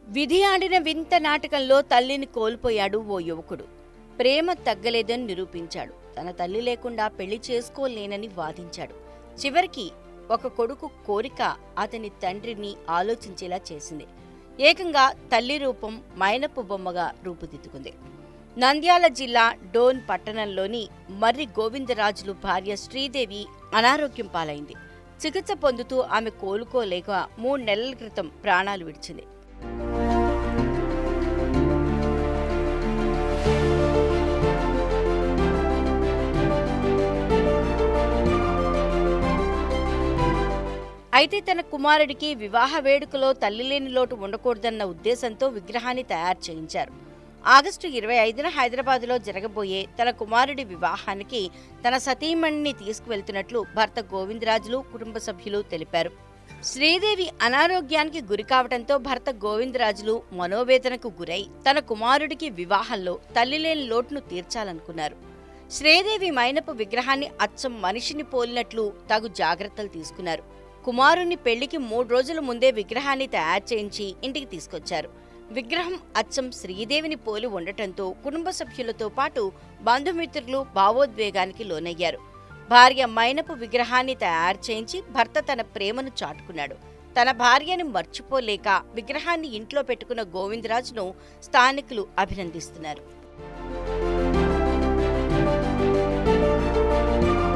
విధి ఆడిన వింత నాటకంలో తల్లిని కోల్పోయాడు ఓ యువకుడు ప్రేమ తగ్గలేదని నిరూపించాడు తన తల్లి లేకుండా పెళ్లి చేసుకోలేనని వాదించాడు చివరికి ఒక కొడుకు కోరిక అతని తండ్రిని ఆలోచించేలా చేసింది ఏకంగా తల్లి రూపం మైనపు బొమ్మగా రూపుదిద్దుకుంది నంద్యాల జిల్లా డోన్ పట్టణంలోని మర్రి గోవిందరాజులు భార్య శ్రీదేవి అనారోగ్యం పాలైంది చికిత్స పొందుతూ ఆమె కోలుకోలేక మూడు నెలల క్రితం ప్రాణాలు విడిచింది అయితే తన కుమారుడికి వివాహ వేడుకలో తల్లిలేని లోటు ఉండకూడదన్న ఉద్దేశంతో విగ్రహాన్ని తయారు చేయించారు ఆగస్టు ఇరవై ఐదున హైదరాబాద్లో జరగబోయే తన కుమారుడి వివాహానికి తన సతీమణిని తీసుకువెళ్తున్నట్లు భర్త గోవిందరాజులు కుటుంబ సభ్యులు తెలిపారు శ్రీదేవి అనారోగ్యానికి గురి కావడంతో భర్త గోవిందరాజులు మనోవేదనకు గురై తన కుమారుడికి వివాహంలో తల్లిలేని లోటును తీర్చాలనుకున్నారు శ్రీదేవి మైనపు విగ్రహాన్ని అచ్చం మనిషిని పోలినట్లు తగు జాగ్రత్తలు తీసుకున్నారు కుమారుని పెళ్లికి మూడు రోజుల ముందే విగ్రహాన్ని తయారు చేయించి ఇంటికి తీసుకొచ్చారు విగ్రహం అచ్చం శ్రీదేవిని పోలి ఉండటంతో కుటుంబ సభ్యులతో పాటు బంధుమిత్రులు భావోద్వేగానికి లోనయ్యారు భార్య మైనపు విగ్రహాన్ని తయారు చేయించి భర్త తన ప్రేమను చాటుకున్నాడు తన భార్యను మర్చిపోలేక విగ్రహాన్ని ఇంట్లో పెట్టుకున్న గోవిందరాజును స్థానికులు అభినందిస్తున్నారు